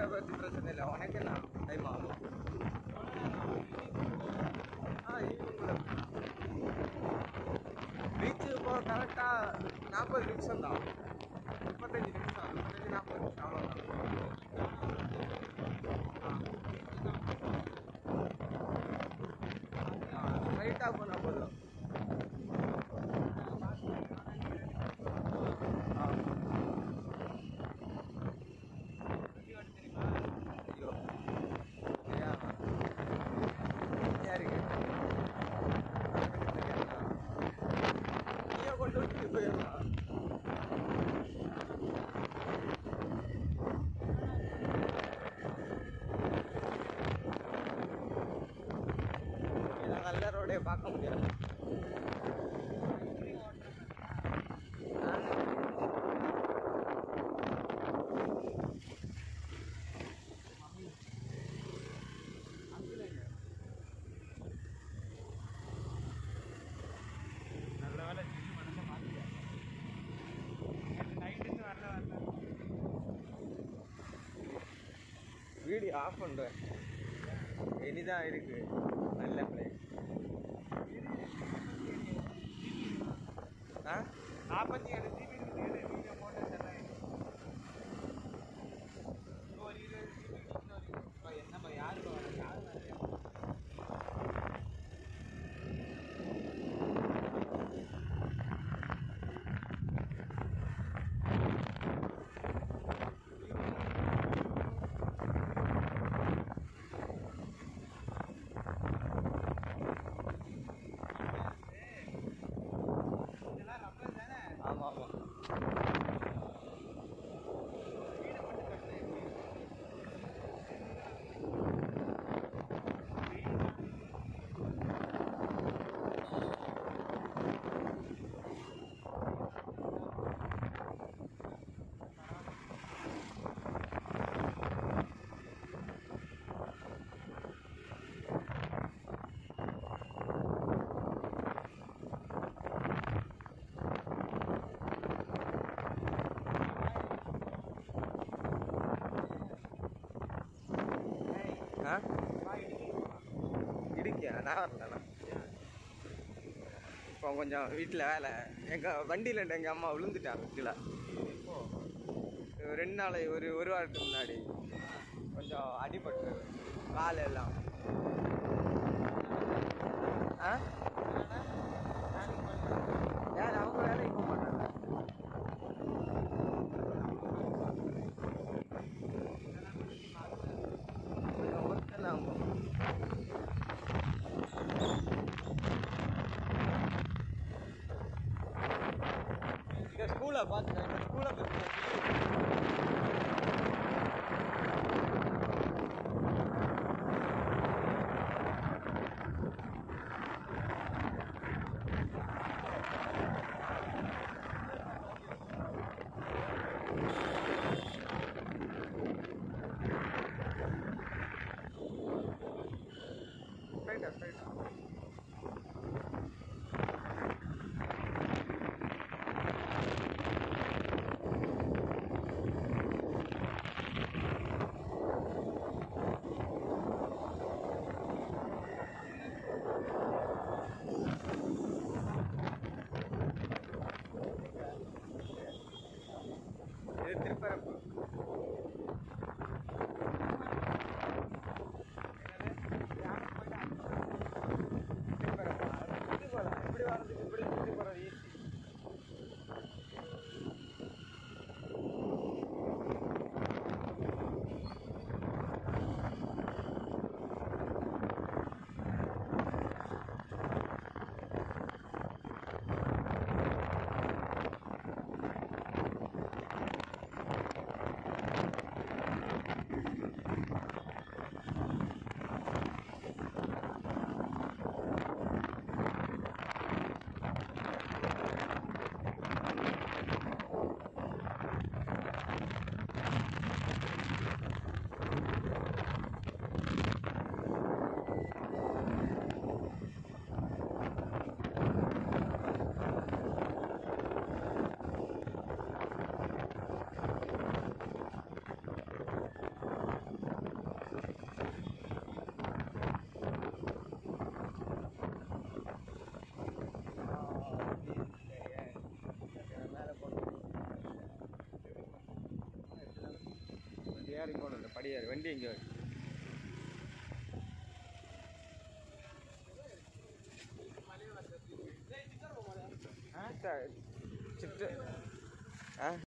போகிறத பற்றி பிரச்சனை இல்லை உனக்கு என்ன டைம் ஆகும் ஆ ஈவினிங்குள்ள பீச்சுக்கு போக கரெக்டாக நாற்பது நிமிஷம் தான் முப்பத்தஞ்சு நிமிஷம் முப்பத்தஞ்சு நாற்பது நிமிஷம் அவ்வளோதான் ஸ்ட்ரைட்டாக போனால் போதும் ஆ ஐயோ சரியா யாருக்கு நீயே கொண்டு விட்டு போயிடலாம் இதை நல்ல ரோடே பார்க்க முடியாது நல்ல வேலை ஜில்லு மனசை மாற்றிட்டேன் நேற்று நைட்டுக்கு வரல வரல வீடியோ ஆஃப் பண்ணுறேன் இனிதான் இருக்கு நல்ல பிளேஸ் ஆ நாற்பத்தி ஏழு ஜிபி ஏழு வீடியோ போட்டு தரேன் ஒரு இருபது ஜிபி இன்னொரு என்னப்பா யாருப்பா வர யாரு வரலையா இதெல்லாம் ரப்பர் தானே ஆமாம் ஆமாம் வீடு மட்டும் கட்டுறேன் ஆ இடுக்கியா நான் வரலண்ணா இப்போ கொஞ்சம் வீட்டில் வேலை எங்கள் வண்டியில் எங்கள் அம்மா விழுந்துட்டாங்க கீழே ரெண்டு நாள் ஒரு ஒரு வாரத்துக்கு முன்னாடி கொஞ்சம் அடிபட்டு கால் எல்லாம் ஆ யார் அவங்க வேலைக்கு போக மாட்டாங்க கொஞ்சம் ஒர்க் எல்லாம் இந்த ஸ்கூலை பார்த்துட்டேன் இந்த ஸ்கூலை பற்றி வண்டி எங்கே சிட்டு ஆ